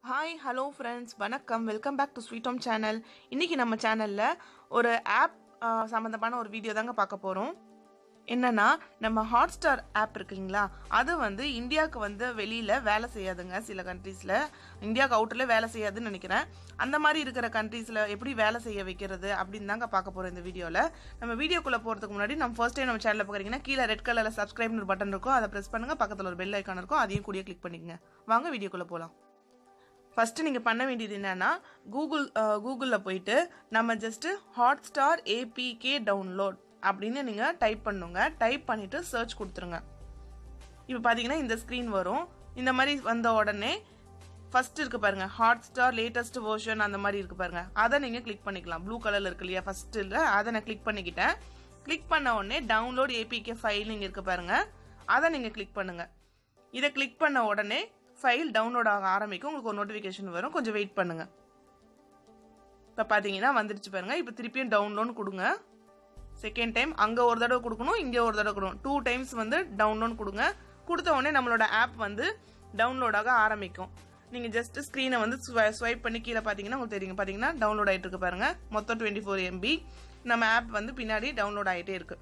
hi hello friends வணக்கம் welcome back to sweet home channel இன்றைக்கி நம்ம சேனலில் ஒரு ஆப் சம்மந்தமான ஒரு வீடியோ தாங்க பார்க்க போகிறோம் என்னன்னா நம்ம ஹாட் ஸ்டார் ஆப் இருக்குங்களா அது வந்து இந்தியாவுக்கு வந்து வெளியில் வேலை செய்யாதுங்க சில கண்ட்ரீஸில் இந்தியாவுக்கு அவுட்டரில் வேலை செய்யாதுன்னு நினைக்கிறேன் அந்த மாதிரி இருக்கிற கண்ட்ரீஸில் எப்படி வேலை செய்ய வைக்கிறது அப்படின்னு தாங்க பார்க்க போகிறோம் இந்த வீடியோவில் நம்ம வீடியோக்குள்ளே போகிறதுக்கு முன்னாடி நம்ம ஃபர்ஸ்ட் டைம் நம்ம சேனலில் பார்க்குறீங்கன்னா கீழே ரெட் கலரில் சப்ஸ்கிரைப்னு ஒரு பட்டன் இருக்கும் அதை ப்ரெஸ் பண்ணுங்கள் பக்கத்தில் ஒரு பெல் ஐக்கான் இருக்கும் அதையும் கூடிய கிளிக் பண்ணிக்கங்க வாங்க வீடியோக்குள்ளே போகலாம் ஃபஸ்ட்டு நீங்கள் பண்ண வேண்டியது என்னென்னா கூகுள் கூகுளில் போயிட்டு நம்ம just Hotstar APK download அப்படின்னு நீங்கள் டைப் பண்ணுங்க டைப் பண்ணிவிட்டு சர்ச் கொடுத்துருங்க இப்போ பார்த்தீங்கன்னா இந்த ஸ்க்ரீன் வரும் இந்த மாதிரி வந்த உடனே ஃபர்ஸ்ட் இருக்கு பாருங்க ஹாட் ஸ்டார் லேட்டஸ்ட் வெர்ஷன் அந்த மாதிரி இருக்கு பாருங்க அதை நீங்கள் கிளிக் பண்ணிக்கலாம் ப்ளூ கலரில் இருக்கு இல்லையா ஃபர்ஸ்ட்டில் அதை நான் கிளிக் பண்ணிக்கிட்டேன் கிளிக் பண்ண உடனே டவுன்லோட் ஏபிகே ஃபைல் இங்கே இருக்கு பாருங்க அதை நீங்கள் கிளிக் பண்ணுங்க இதை கிளிக் பண்ண உடனே ஃபைல் டவுன்லோட் ஆக ஆரம்பிக்கும் உங்களுக்கு ஒரு நோட்டிஃபிகேஷன் வரும் கொஞ்சம் வெயிட் பண்ணுங்க இப்போ பார்த்தீங்கன்னா வந்துடுச்சு பாருங்க இப்போ திருப்பியும் டவுன்லோட் கொடுங்க செகண்ட் டைம் அங்கே ஒரு தடவை கொடுக்கணும் இங்கே ஒரு தடவை கொடுக்கணும் டூ டைம்ஸ் வந்து டவுன்லோட் கொடுங்க கொடுத்த உடனே நம்மளோட ஆப் வந்து டவுன்லோட் ஆக ஆரம்பிக்கும் நீங்கள் ஜஸ்ட் ஸ்க்ரீனை வந்து ஸ்வைப் பண்ணி கீழே பார்த்தீங்கன்னா உங்களுக்கு தெரியும் பார்த்தீங்கன்னா டவுன்லோட் ஆகிட்டு இருக்கு பாருங்க மொத்தம் டுவெண்ட்டி ஃபோர் எம்பி நம்ம ஆப் வந்து பின்னாடி டவுன்லோட் ஆகிட்டே இருக்கு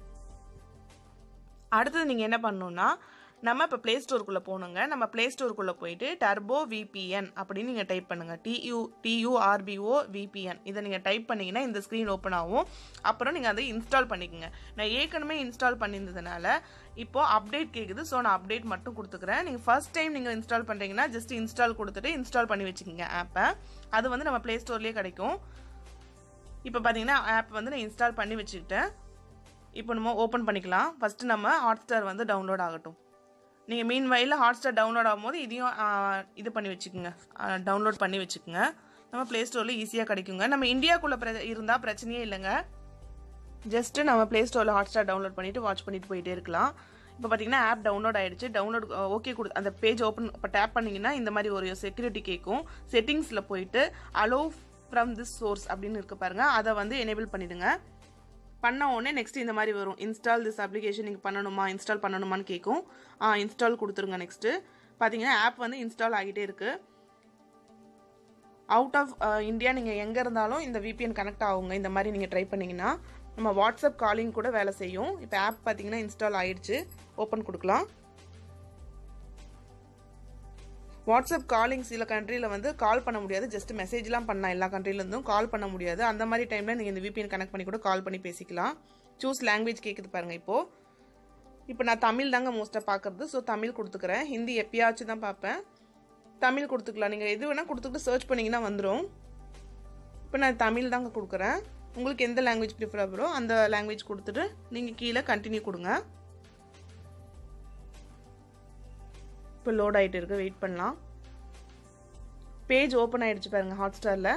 அடுத்தது நீங்கள் என்ன பண்ணணும்னா நம்ம இப்போ ப்ளே ஸ்டோருக்குள்ளே போகணுங்க நம்ம ப்ளே ஸ்டோருக்குள்ளே போயிட்டு டர்போ விபிஎன் அப்படின்னு நீங்கள் டைப் பண்ணுங்கள் டியூ டியூஆர்பிஓ விபிஎன் இதை நீங்கள் டைப் பண்ணிங்கன்னா இந்த ஸ்க்ரீன் ஓப்பன் ஆகும் அப்புறம் நீங்கள் அதை இன்ஸ்டால் பண்ணிக்கோங்க நான் ஏற்கனவே இன்ஸ்டால் பண்ணியிருந்ததுனால இப்போ அப்டேட் கேட்குது ஸோ நான் அப்டேட் மட்டும் கொடுத்துக்கிறேன் நீங்கள் ஃபர்ஸ்ட் டைம் நீங்கள் இன்ஸ்டால் பண்ணுறீங்கன்னா ஜஸ்ட் இன்ஸ்டால் கொடுத்துட்டு இன்ஸ்டால் பண்ணி வச்சுக்கோங்க ஆப்பை அது வந்து நம்ம ப்ளே ஸ்டோர்லேயே கிடைக்கும் இப்போ பார்த்தீங்கன்னா ஆப் வந்து நான் இன்ஸ்டால் பண்ணி வச்சுக்கிட்டேன் இப்போ நம்ம ஓப்பன் பண்ணிக்கலாம் ஃபஸ்ட்டு நம்ம ஹாட் ஸ்டார் வந்து டவுன்லோட் ஆகட்டும் நீங்கள் மீன் வயலில் ஹாட் ஸ்டார் டவுன்லோட் ஆகும்போது இதையும் இது பண்ணி வச்சுக்கோங்க டவுன்லோட் பண்ணி வச்சுக்கோங்க நம்ம ப்ளே ஸ்டோரில் ஈஸியாக கிடைக்குங்க நம்ம இந்தியாவுக்குள்ளே பிர இருந்தால் பிரச்சனையே இல்லைங்க ஜஸ்ட்டு நம்ம ப்ளே ஸ்டோரில் ஹாட் ஸ்டார் டவுன்லோட் பண்ணிவிட்டு வாட்ச் பண்ணிட்டு போயிட்டே இருக்கலாம் இப்போ பார்த்தீங்கன்னா ஆப் டவுன்லோட் ஆகிடுச்சு டவுன்லோட் ஓகே கொடு அந்த பேஜ் ஓப்பன் இப்போ டேப் பண்ணிங்கன்னா இந்த மாதிரி ஒரு செக்யூரிட்டி கேட்கும் செட்டிங்ஸில் போயிட்டு அலோ ஃப்ரம் திஸ் சோர்ஸ் அப்படின்னு இருக்கு பாருங்க அதை வந்து எனேபிள் பண்ணிடுங்க பண்ண உடனே நெக்ஸ்ட் இந்த மாதிரி வரும் இன்ஸ்டால் திஸ் அப்ளிகேஷன் நீங்கள் பண்ணணுமா இன்ஸ்டால் பண்ணணுமான்னு கேட்கும் ஆ இன்ஸ்டால் கொடுத்துருங்க நெக்ஸ்ட்டு பார்த்தீங்கன்னா ஆப் வந்து இன்ஸ்டால் ஆகிட்டே இருக்குது அவுட் ஆஃப் இந்தியா நீங்கள் எங்கே இருந்தாலும் இந்த விபிஎன் கனெக்ட் ஆகுங்க இந்த மாதிரி நீங்கள் ட்ரை பண்ணிங்கன்னா நம்ம வாட்ஸ்அப் காலிங் கூட வேலை செய்யும் இப்போ ஆப் பார்த்தீங்கன்னா இன்ஸ்டால் ஆகிடுச்சு ஓப்பன் கொடுக்கலாம் வாட்ஸ்அப் காலிங் சில கண்ட்ரியில் வந்து கால் பண்ண முடியாது ஜஸ்ட் மெசேஜ்லாம் பண்ணலாம் எல்லா கண்ட்ரிலேருந்தும் கால் பண்ண முடியாது அந்த மாதிரி டைமில் நீங்கள் இந்த விபிஎன் கனெக்ட் பண்ணி கூட கால் பண்ணி பேசிக்கலாம் சூஸ் லாங்குவேஜ் கேட்குது பாருங்கள் இப்போது இப்போ நான் தமிழ் தாங்க மோஸ்ட்டாக பார்க்குறது ஸோ தமிழ் கொடுத்துக்கிறேன் ஹிந்தி எப்பயாச்சும் தான் பார்ப்பேன் தமிழ் கொடுத்துக்கலாம் நீங்கள் எது வேணால் கொடுத்துக்கிட்டு சர்ச் பண்ணிங்கன்னா வந்துடும் இப்போ நான் தமிழ் தாங்க கொடுக்குறேன் உங்களுக்கு எந்த லாங்குவேஜ் ப்ரிஃபரபிளோ அந்த லாங்குவேஜ் கொடுத்துட்டு நீங்கள் கீழே கண்டினியூ கொடுங்க இப்போ லோட் ஆகிட்டு இருக்கு வெயிட் பண்ணலாம் பேஜ் ஓப்பன் ஆகிடுச்சு பாருங்க ஹாட் ஸ்டாரில்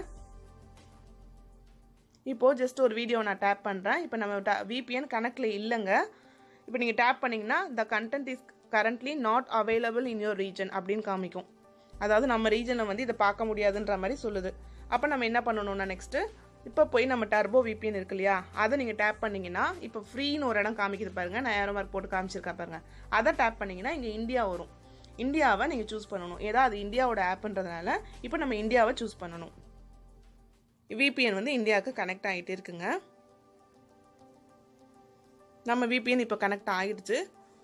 இப்போது ஜஸ்ட் ஒரு வீடியோ நான் டேப் பண்ணுறேன் இப்போ நம்ம விபிஎன் கணக்கில் இல்லைங்க இப்போ நீங்கள் டேப் பண்ணிங்கன்னா the content is currently not available in your region அப்படின்னு காமிக்கும் அதாவது நம்ம ரீஜனில் வந்து இதை பார்க்க முடியாதுன்ற மாதிரி சொல்லுது அப்போ நம்ம என்ன பண்ணணும்னா நெக்ஸ்ட்டு இப்போ போய் நம்ம டர்போ விபிஎன் இருக்கு இல்லையா அதை நீங்கள் டேப் பண்ணிங்கன்னா இப்போ ஃப்ரீன்னு ஒரு இடம் காமிக்குது பாருங்கள் நான் ஏரோ மார்க் போட்டு காமிச்சிருக்கேன் பாருங்க அதை டேப் பண்ணிங்கன்னா இங்கே இந்தியா வரும் இந்தியாவை நீங்கள் சூஸ் பண்ணணும் ஏதா அது இந்தியாவோட ஆப்புன்றதுனால இப்போ நம்ம இந்தியாவை சூஸ் பண்ணணும் விபிஎன் வந்து இந்தியாவுக்கு கனெக்ட் ஆகிட்டே இருக்குங்க நம்ம விபிஎன் இப்போ கனெக்ட் ஆகிடுச்சு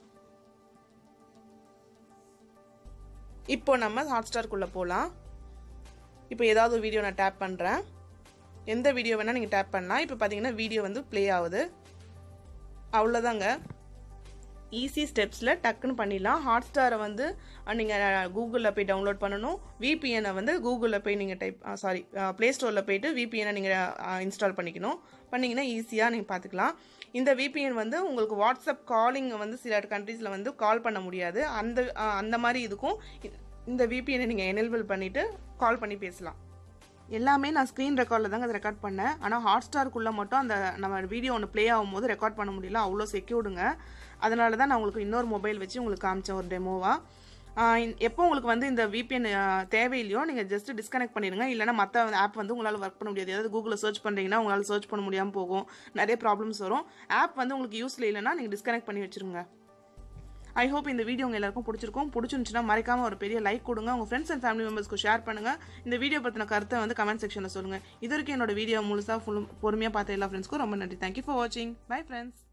இப்போ நம்ம ஹாட்ஸ்டார்க்குள்ளே போகலாம் இப்போ ஏதாவது ஒரு வீடியோ நான் டேப் பண்ணுறேன் எந்த வீடியோ வேணால் நீங்கள் டேப் பண்ணலாம் இப்போ பார்த்தீங்கன்னா வீடியோ வந்து ப்ளே ஆகுது அவ்வளோதாங்க ஈஸி ஸ்டெப்ஸில் டக்குன்னு பண்ணிடலாம் ஹாட் ஸ்டாரை வந்து நீங்கள் கூகுளில் போய் டவுன்லோட் பண்ணணும் விபிஎனை வந்து கூகுளில் போய் நீங்கள் டைப் சாரி ப்ளே ஸ்டோரில் போயிட்டு விபிஎனை நீங்கள் இன்ஸ்டால் பண்ணிக்கணும் பண்ணிங்கன்னா ஈஸியாக நீங்கள் பார்த்துக்கலாம் இந்த விபிஎன் வந்து உங்களுக்கு வாட்ஸ்அப் காலிங் வந்து சில கண்ட்ரீஸில் வந்து கால் பண்ண முடியாது அந்த அந்த மாதிரி இதுக்கும் இந்த விபிஎனை நீங்கள் எனேபிள் பண்ணிவிட்டு கால் பண்ணி பேசலாம் எல்லாமே நான் ஸ்க்ரீன் ரெக்கார்டில் தாங்க அதை ரெக்கார்ட் பண்ணேன் ஆனால் ஹாட் ஸ்டாருக்குள்ளே மட்டும் அந்த நம்ம வீடியோ ஒன்று ப்ளே ஆகும்போது ரெக்கார்ட் பண்ண முடியல அவ்வளோ செக்யூர்டுங்க அதனால தான் நான் உங்களுக்கு இன்னொரு மொபைல் வச்சு உங்களுக்கு காமிச்சேன் ஒரு டெமோவாக எப்போ உங்களுக்கு வந்து இந்த விபிஎன் தேவையில்லையோ நீங்கள் ஜஸ்ட் டிஸ்கனெக்ட் பண்ணிடுங்க இல்லைனா மற்ற ஆப் வந்து உங்களால் ஒர்க் பண்ண முடியாது ஏதாவது கூகுளில் சர்ச் பண்ணுறீங்கன்னா உங்களால் சர்ச் பண்ண முடியாமல் போகும் நிறைய ப்ராப்ளம்ஸ் வரும் ஆப் வந்து உங்களுக்கு யூஸில் இல்லைன்னா நீங்கள் டிஸ்கனெக்ட் பண்ணி வச்சுருங்க ஐ ஹோப் இந்த வீடியோ உங்கள் எல்லாருக்கும் பிடிச்சிருக்கும் பிடிச்சிருந்துச்சுன்னா மறக்காம ஒரு பெரிய லைக் கொடுங்க உங்கள் ஃப்ரெண்ட்ஸ் அண்ட் ஃபேமிலி மெம்பர்ஸ்க்கு ஷேர் பண்ணுங்க இந்த வீடியோ பற்றின கருத்தை வந்து கமெண்ட் செக்ஷனில் சொல்லுங்கள் இது வரைக்கும் என்னோட வீடியோ முழுசாக ஃபுல்லும் பொறுமையாக பார்த்த எல்லா ஃப்ரெண்ட்ஸ்க்கும் ரொம்ப நன்றி தேங்க்யூ ஃபார் வாட்சிங் பை ஃப்ரெண்ட்ஸ்